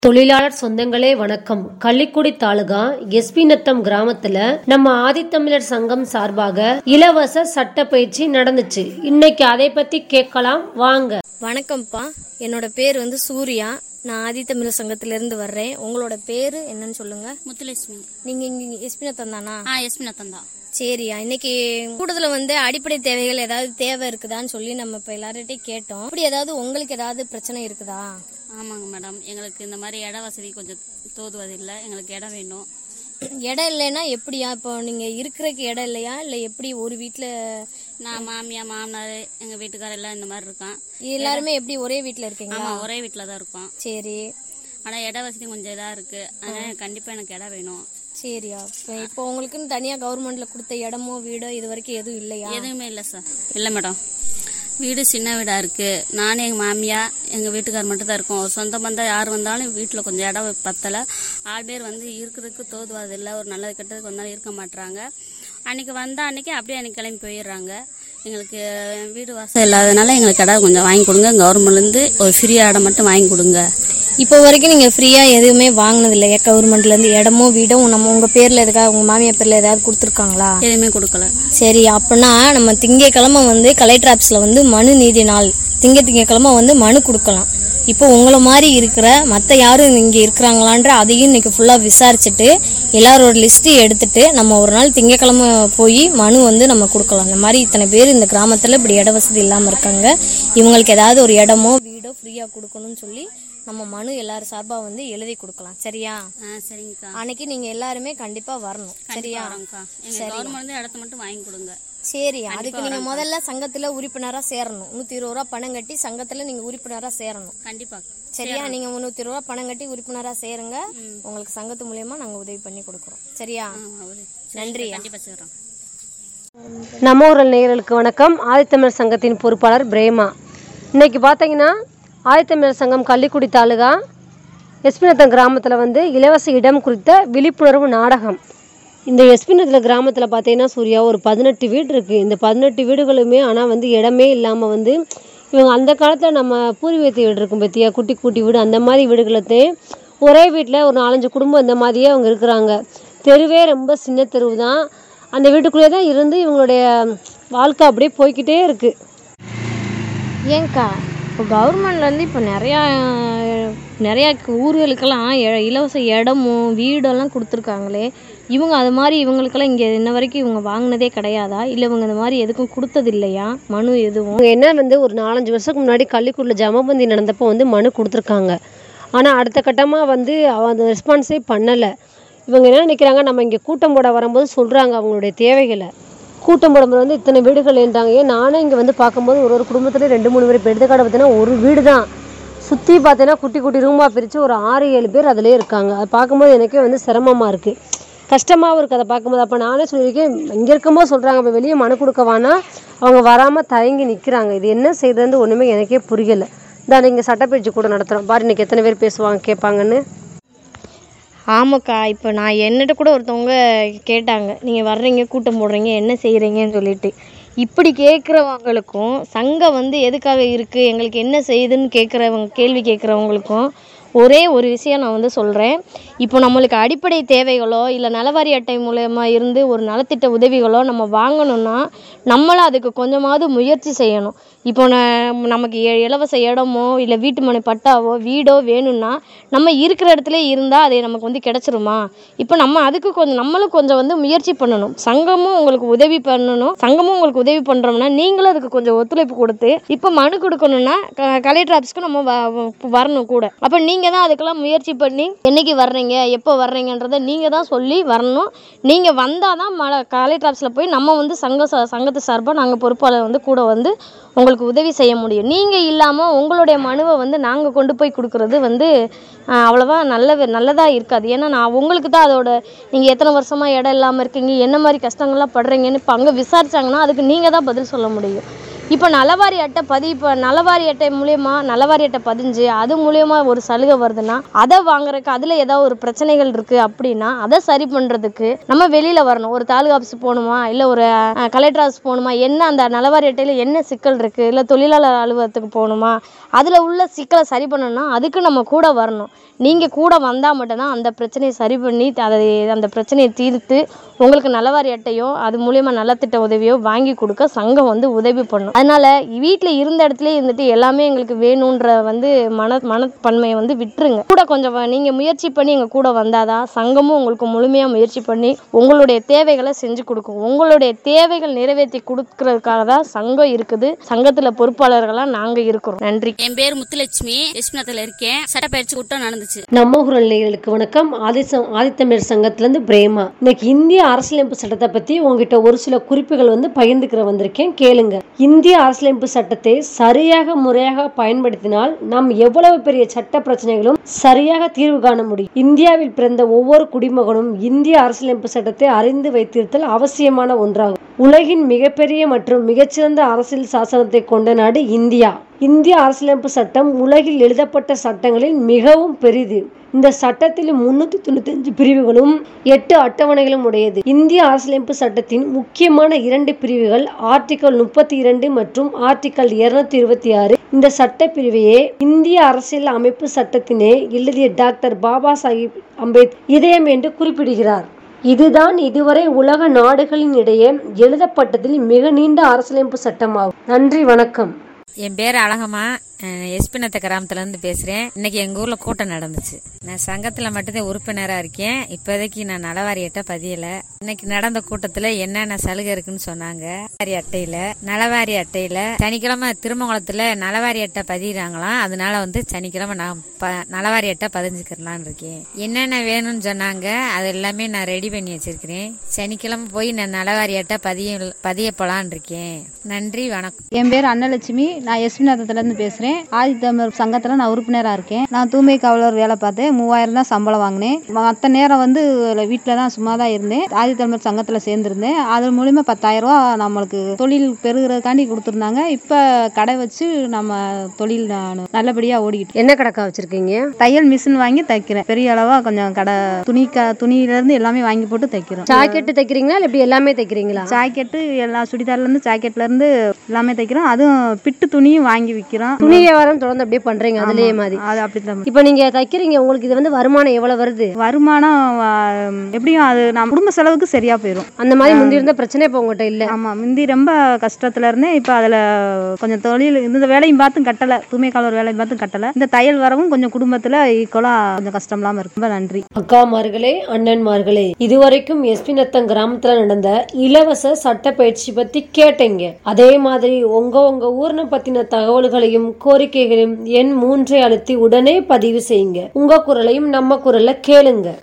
தொழிலாளர் சொந்தங்களே வணக்கம் கள்ளிக்குடி தாலுகா எஸ்பி நத்தம் கிராமத்துல நம்ம ஆதித்தமிழர் சங்கம் சார்பாக இலவச சட்ட பயிற்சி நடந்துச்சு இன்னைக்கு அதை பத்தி கேட்கலாம் வாங்க வணக்கம்ப்பா என்னோட பேர் வந்து சூர்யா நான் ஆதித்தமிழர் சங்கத்திலிருந்து வர்றேன் உங்களோட பேர் என்னன்னு சொல்லுங்க முத்துலட்சுமி நீங்க இங்க எஸ்பினத்தன் தானா ஆ எஸ்மினா தந்தா சரியா இன்னைக்கு கூடுதல வந்து அடிப்படை தேவைகள் ஏதாவது தேவை இருக்குதான்னு சொல்லி நம்ம இப்ப எல்லார்கிட்டயும் கேட்டோம் அப்படி ஏதாவது உங்களுக்கு ஏதாவது பிரச்சனை இருக்குதா ஆமாங்க மேடம் எங்களுக்கு இந்த மாதிரி இட வசதி கொஞ்சம் தோதுவதில்லை எங்களுக்கு இடம் வேணும் இடம் இல்லைன்னா எப்படியா இப்போ நீங்க இருக்கிறதுக்கு இடம் இல்லையா இல்ல எப்படி ஒரு வீட்ல நான் மாமியா மாமனார் எங்கள் வீட்டுக்காரர் எல்லாம் இந்த மாதிரி இருக்கான் எல்லாருமே எப்படி ஒரே வீட்ல இருக்கீங்களா ஆமாம் ஒரே வீட்டில் தான் இருக்கோம் சரி ஆனால் இட வசதி கொஞ்சம் இதாக இருக்குது அதனால் கண்டிப்பாக எனக்கு இடம் வேணும் சரியா இப்போ இப்போ உங்களுக்குன்னு தனியா கவர்மெண்ட்ல கொடுத்த இடமோ வீடோ இது வரைக்கும் எதுவும் இல்லையா எதுவுமே இல்லை சார் இல்லை மேடம் வீடு சின்ன வீடாக இருக்குது நானும் எங்கள் மாமியா எங்கள் வீட்டுக்கார் மட்டும் தான் இருக்கோம் ஒரு சொந்த பந்தம் யார் வந்தாலும் வீட்டில் கொஞ்சம் இடம் பத்தலை ஆள் பேர் வந்து இருக்கிறதுக்கு தோதுவாதில்லை ஒரு நல்லது கெட்டதுக்கு வந்தாலும் இருக்க மாட்றாங்க அன்னைக்கு வந்தால் அன்னைக்கு அப்படியே அன்னைக்கு கிளம்பி போயிடுறாங்க எங்களுக்கு வீடு வாசல் இல்லாதனால எங்களுக்கு இடம் கொஞ்சம் வாங்கி கொடுங்க கவர்மெண்ட்லேருந்து ஒரு ஃப்ரீயாக இடம் மட்டும் வாங்கி கொடுங்க இப்போ வரைக்கும் நீங்க ஃப்ரீயா எதுவுமே வாங்கினது இல்லையா கவர்மெண்ட்ல இருந்து இடமோ வீடோ நம்ம உங்க பேர்ல எதுக்காக உங்க மாமியார் பேர்ல ஏதாவது கொடுத்துருக்காங்களா எதுவுமே கொடுக்கல சரி அப்படின்னா நம்ம திங்கக்கிழமை வந்து கலெக்டர் ஆஃபீஸ்ல வந்து மனு நீதி நாள் திங்க திங்கக்கிழமை வந்து மனு கொடுக்கலாம் இப்போ உங்களை மாதிரி இருக்கிற மற்ற யாரும் இங்கே இருக்கிறாங்களான்ற அதையும் இன்னைக்கு ஃபுல்லாக விசாரிச்சுட்டு எல்லாரோட லிஸ்ட்டு எடுத்துட்டு நம்ம ஒரு நாள் திங்கக்கிழமை போய் மனு வந்து நம்ம கொடுக்கலாம் இந்த மாதிரி இத்தனை பேர் இந்த கிராமத்தில் இப்படி இட வசதி இல்லாமல் இருக்காங்க இவங்களுக்கு ஏதாவது ஒரு இடமோ வீடோ ஃப்ரீயாக கொடுக்கணும்னு சொல்லி நம்ம மனு எல்லாரும் சார்பாக வந்து எழுதி கொடுக்கலாம் சரியா ஆ சரிங்கக்கா அன்னைக்கு நீங்கள் எல்லாருமே கண்டிப்பாக வரணும் சரியா வரோங்க்கா எங்கள் கவர்மெண்ட் இடத்த மட்டும் வாங்கி கொடுங்க சரி அதுக்கு நீங்க முதல்ல சங்கத்துல உறுப்பினரா சேரணும் நூத்தி இருபது ரூபா பணம் கட்டி சங்கத்துல நீங்க உறுப்பினரா சேரணும் கண்டிப்பாக சரியா நீங்க நூத்தி இருபது ரூபா பணம் கட்டி உறுப்பினரா சேருங்க உங்களுக்கு சங்கத்து மூலியமா நாங்க உதவி பண்ணி கொடுக்குறோம் சரியா நன்றியா கண்டிப்பாக சேர்றோம் நம்ம ஊரல் நேயர்களுக்கு வணக்கம் ஆதித்தமிழர் சங்கத்தின் பொறுப்பாளர் பிரேமா இன்னைக்கு பார்த்தீங்கன்னா ஆதித்தமிழர் சங்கம் கள்ளிக்குடி தாலுகா எஸ்பிநத்தம் கிராமத்தில் வந்து இலவச இடம் குறித்த விழிப்புணர்வு நாடகம் இந்த எஸ்பிநத்தில் கிராமத்தில் பார்த்தீங்கன்னா சூர்யா ஒரு பதினெட்டு வீடு இருக்குது இந்த பதினெட்டு வீடுகளுமே ஆனால் வந்து இடமே இல்லாமல் வந்து இவங்க அந்த காலத்தில் நம்ம பூர்வீகத்து வீடு இருக்கும் பற்றியா குட்டி குட்டி வீடு அந்த மாதிரி வீடுகளத்தே ஒரே வீட்டில் ஒரு நாலஞ்சு குடும்பம் இந்த மாதிரியே அவங்க இருக்கிறாங்க தெருவே ரொம்ப சின்ன தெருவு தான் அந்த வீட்டுக்குள்ளே தான் இருந்து இவங்களுடைய வாழ்க்கை அப்படியே போய்க்கிட்டே இருக்குது ஏங்கா இப்போ கவர்மெண்ட்லேருந்து இப்போ நிறையா நிறையா ஊர்களுக்கெல்லாம் இ- இலவச இடமும் வீடெல்லாம் கொடுத்துருக்காங்களே இவங்க அது மாதிரி இவங்களுக்கெல்லாம் இங்கே இன்ன வரைக்கும் இவங்க வாங்கினதே கிடையாதா இல்லை இவங்க இந்த மாதிரி எதுக்கும் கொடுத்தது இல்லையா மனு எதுவும் அவங்க என்ன வந்து ஒரு நாலஞ்சு வருஷத்துக்கு முன்னாடி கள்ளிக்குடியில் ஜமபந்தி நடந்தப்போ வந்து மனு கொடுத்துருக்காங்க ஆனால் அடுத்த கட்டமாக வந்து அவ அந்த ரெஸ்பான்ஸே பண்ணலை இவங்க என்ன நினைக்கிறாங்க நம்ம இங்கே கூட்டம் போட வரும்போது சொல்கிறாங்க அவங்களுடைய தேவைகளை கூட்டம் போடும்போது வந்து இத்தனை வீடுகள் என்றாங்க ஏன் நானே இங்கே வந்து பார்க்கும்போது ஒரு ஒரு குடும்பத்துலேயும் ரெண்டு மூணு பேர் இப்போ எடுத்துக்காட்டு பார்த்தீங்கன்னா ஒரு வீடு தான் சுற்றி பார்த்தீங்கன்னா குட்டி குட்டி ரூமாக பிரித்து ஒரு ஆறு ஏழு பேர் அதிலே இருக்காங்க அதை பார்க்கும்போது எனக்கே வந்து சிரமமாக இருக்குது கஷ்டமாகவும் இருக்குது அதை பார்க்கும்போது அப்போ நானே சொல்லியிருக்கேன் இங்கே இருக்கும்போது சொல்கிறாங்க இப்போ வெளியே மனு கொடுக்க வேணா அவங்க வராமல் தயங்கி நிற்கிறாங்க இது என்ன செய்யறதுன்னு ஒன்றுமே எனக்கே புரியலை இந்த இங்கே சட்டப்பயிற்சி கூட நடத்துகிறோம் பாரு இன்னைக்கு எத்தனை பேர் பேசுவாங்க கேட்பாங்கன்னு ஆமாக்கா இப்போ நான் என்னட்ட கூட ஒருத்தவங்க கேட்டாங்க நீங்கள் வர்றீங்க கூட்டம் போடுறீங்க என்ன செய்கிறீங்கன்னு சொல்லிட்டு இப்படி கேட்குறவங்களுக்கும் சங்கம் வந்து எதுக்காக இருக்குது எங்களுக்கு என்ன செய்யுதுன்னு கேட்குறவங்க கேள்வி கேட்குறவங்களுக்கும் ஒரே ஒரு விஷயம் நான் வந்து சொல்கிறேன் இப்போ நம்மளுக்கு அடிப்படை தேவைகளோ இல்லை நலவாரி அட்டை மூலயமா இருந்து ஒரு நலத்திட்ட உதவிகளோ நம்ம வாங்கணும்னா நம்மளும் அதுக்கு கொஞ்சமாவது முயற்சி செய்யணும் இப்போ நான் நமக்கு இ- இலவச இடமோ இல்லை வீட்டு மனை பட்டாவோ வீடோ வேணும்னா நம்ம இருக்கிற இடத்துல இருந்தால் அது நமக்கு வந்து கிடச்சிருமா இப்போ நம்ம அதுக்கு கொஞ்சம் நம்மளும் கொஞ்சம் வந்து முயற்சி பண்ணணும் சங்கமும் உங்களுக்கு உதவி பண்ணணும் சங்கமும் உங்களுக்கு உதவி பண்ணுறோம்னா நீங்களும் அதுக்கு கொஞ்சம் ஒத்துழைப்பு கொடுத்து இப்போ மனு கொடுக்கணும்னா க- கலெக்டர் ஆஃபீஸ்க்கு நம்ம வ- வ- வரணும் கூட அப்போ நீங்கள் தான் அதுக்கெல்லாம் முயற்சி பண்ணி என்னைக்கு வர்றீங்க எப்போ வர்றீங்கன்றதை நீங்கள் தான் சொல்லி வரணும் நீங்கள் வந்தால் தான் ம கலெக்டர் ஆஃபீஸில் போய் நம்ம வந்து சங்க ச- சங்கத்து சார்பாக நாங்கள் பொறுப்பாளர் வந்து கூட வந்து உங்களுக்கு உதவி செய்ய முடியும் நீங்கள் இல்லாமல் உங்களுடைய மனுவை வந்து நாங்கள் கொண்டு போய் கொடுக்குறது வந்து ஆஹ், அவ்வளவா நல்ல நல்லதாக இருக்காது ஏன்னா நான் உங்களுக்கு தான் அதோட நீங்கள் எத்தனை வருஷமாக இடம் இல்லாமல் இருக்கீங்க என்ன மாதிரி கஷ்டங்கள்லாம் படுறீங்கன்னு இப்போ அங்கே விசாரிச்சாங்கன்னா அதுக்கு நீங்கள் தான் பதில் சொல்ல முடியும் இப்போ நலவாரி அட்டை பதி இப்போ நலவாரி அட்டை மூலியமா நலவாரி அட்டை பதிஞ்சு அது மூலியமா ஒரு சலுகை வருதுன்னா அதை வாங்குறதுக்கு அதில் ஏதாவது ஒரு பிரச்சனைகள் இருக்கு அப்படின்னா அதை சரி பண்ணுறதுக்கு நம்ம வெளியில் வரணும் ஒரு தாலுகா ஆஃபீஸ் போகணுமா இல்லை ஒரு கலெக்டர் ஆஃபீஸ் போகணுமா என்ன அந்த நலவாரி அட்டையில் என்ன சிக்கல் இருக்குது இல்லை தொழிலாளர் அலுவலகத்துக்கு போகணுமா அதில் உள்ள சிக்கலை சரி பண்ணணும்னா அதுக்கு நம்ம கூட வரணும் நீங்கள் கூட வந்தால் மட்டும்தான் அந்த பிரச்சனையை சரி பண்ணி அதை அந்த பிரச்சனையை தீர்த்து உங்களுக்கு நலவாரி அட்டையோ அது மூலியமாக நலத்திட்ட உதவியோ வாங்கி கொடுக்க சங்கம் வந்து உதவி பண்ணும் அதனால வீட்டில் இருந்த இடத்துல இருந்துட்டு எல்லாமே எங்களுக்கு வேணுன்ற வந்து மன மனப்பன்மையை வந்து விட்டுருங்க கூட கொஞ்சம் வ- நீங்க முயற்சி பண்ணி எங்க கூட வந்தாதான் சங்கமும் உங்களுக்கு முழுமையா முயற்சி பண்ணி உங்களுடைய தேவைகளை செஞ்சு கொடுக்கும் உங்களுடைய தேவைகள் நிறைவேற்றி கொடுக்கறதுக்காக தான் சங்கம் இருக்குது சங்கத்துல பொறுப்பாளர்களா நாங்க இருக்கிறோம் நன்றி என் பேர் முத்துலட்சுமி எஸ்பினத்தில் இருக்கேன் சட்டப்பயிற்சி கூட்டம் நடந்துச்சு நம்ம குரல் நேயர்களுக்கு வணக்கம் ஆதிசம் ஆதித்தமிழர் சங்கத்திலேருந்து பிரேமா இன்னைக்கு இந்திய அரசியலமைப்பு சட்டத்தை பற்றி உங்ககிட்ட ஒரு சில குறிப்புகள் வந்து பகிர்ந்துக்கிற வந்திருக்கேன் கேளுங்க இந்திய அரசியலமைப்பு சட்டத்தை சரியாக முறையாக பயன்படுத்தினால் நாம் எவ்வளவு பெரிய சட்ட பிரச்சனைகளும் சரியாக தீர்வு காண முடியும் இந்தியாவில் பிறந்த ஒவ்வொரு குடிமகனும் இந்திய அரசியலமைப்பு சட்டத்தை அறிந்து வைத்திருத்தல் அவசியமான ஒன்றாகும் உலகின் மிகப்பெரிய மற்றும் மிகச்சிறந்த அரசியல் சாசனத்தை கொண்ட நாடு இந்தியா இந்திய அரசியலமைப்பு சட்டம் உலகில் எழுதப்பட்ட சட்டங்களில் மிகவும் பெரிது இந்த சட்டத்தில் முன்னூத்தி தொண்ணூத்தஞ்சு பிரிவுகளும் எட்டு அட்டவணைகளும் உடையது இந்திய அரசியலமைப்பு சட்டத்தின் முக்கியமான இரண்டு பிரிவுகள் ஆர்டிகல் முப்பத்தி இரண்டு மற்றும் ஆர்டிகல் இருநூத்தி இருபத்தி ஆறு இந்த சட்ட பிரிவையே இந்திய அரசியல் அமைப்பு சட்டத்தினை எழுதிய டாக்டர் பாபா சாஹிப் அம்பேத் இதயம் என்று குறிப்பிடுகிறார் இதுதான் இதுவரை உலக நாடுகளின் இடையே எழுதப்பட்டதில் மிக நீண்ட அரசியலமைப்பு சட்டமாகும் நன்றி வணக்கம் என் பேர் அழகம்மா அஹ், எஸ்பினத்த கிராமத்துலேருந்து பேசுகிறேன் இன்னைக்கு எங்கள் ஊரில் கூட்டம் நடந்துச்சு நான் சங்கத்தில் மட்டும்தான் உறுப்பினராக இருக்கேன் இப்போதைக்கு நான் நலவாரி அட்டை பதியலை இன்னைக்கு நடந்த கூட்டத்தில் என்னென்ன சலுகை இருக்குன்னு சொன்னாங்க நலவாரி அட்டையில் நலவாரி அட்டையில் சனிக்கிழமை திருமங்கலத்தில் நலவாரி அட்டை பதிகிறாங்களாம் அதனால வந்து சனிக்கிழமை நான் ப நலவாரி அட்டை பதிஞ்சுக்கிறலான்னு இருக்கேன் என்னென்ன வேணும்னு சொன்னாங்க அது எல்லாமே நான் ரெடி பண்ணி வச்சிருக்கிறேன் சனிக்கிழமை போய் நான் நலவாரி அட்டை பதிய பதிய போலான் இருக்கேன் நன்றி வணக்கம் என் பேர் அன்னலட்சுமி நான் எஸ்பி நகரத்துலேருந்து பேசுகிறேன் ஆதித்தமிழர் சங்கத்தில் நான் உறுப்பினராக இருக்கேன் நான் தூய்மை காவலர் வேலை பார்த்தேன் மூவாயிரம் தான் சம்பளம் வாங்கினேன் மற்ற நேரம் வந்து வீட்டில் தான் சும்மா தான் இருந்தேன் ஆதித்தமிழர் சங்கத்தில் சேர்ந்துருந்தேன் அது மூலிமா பத்தாயிரம் ரூபா நம்மளுக்கு தொழில் பெருகிறதுக்காண்டி கொடுத்துருந்தாங்க இப்போ கடை வச்சு நம்ம தொழில் நான் நல்லபடியாக ஓடிக்கிட்டு என்ன கணக்கா வச்சிருக்கீங்க தையல் மிஷின் வாங்கி தைக்கிறேன் பெரிய அளவாக கொஞ்சம் கடை துணி க துணியிலேருந்து எல்லாமே வாங்கி போட்டு தைக்கிறோம் ஜாக்கெட்டு தைக்கிறீங்களா இல்லை இப்படி எல்லாமே தைக்கிறீங்களா ஜாக்கெட்டு எல்லா சுடிதார்லேருந்து ஜாக்கெட்லேருந்து எல்லாமே தைக்கிறோம் அதுவும் பிட்டு துணியும் வாங்கி விற்கிறோம் துணி வியாபாரம் தொடர்ந்து அப்படியே பண்றீங்க அதுலயே மாதிரி அது அப்படி தான் இப்போ நீங்க தைக்கிறீங்க உங்களுக்கு இது வந்து வருமானம் எவ்வளவு வருது வருமானம் ஆ, எப்படியும் அது நம்ம குடும்ப செலவுக்கு சரியா போயிடும் அந்த மாதிரி முந்தி இருந்த பிரச்சனை இப்போ உங்ககிட்ட இல்ல ஆமா முந்தி ரொம்ப கஷ்டத்துல இருந்தேன் இப்போ அதுல கொஞ்சம் தொழில் இந்த வேலையும் பார்த்தும் கட்டல தூய்மை காலர் வேலையும் பார்த்தும் கட்டல இந்த தையல் வரவும் கொஞ்சம் குடும்பத்துல ஈக்குவலா கொஞ்சம் கஷ்டம் இல்லாம இருக்கு ரொம்ப நன்றி அக்காமார்களே அண்ணன்மார்களே இதுவரைக்கும் எஸ்பி நத்தம் கிராமத்துல நடந்த இலவச சட்ட பயிற்சி பத்தி கேட்டீங்க அதே மாதிரி உங்க உங்க ஊர்ன பத்தின தகவல்களையும் கோரிக்கைகளையும் எண் மூன்றை அழுத்தி உடனே பதிவு செய்யுங்க உங்க குரலையும் நம்ம குரல்ல கேளுங்க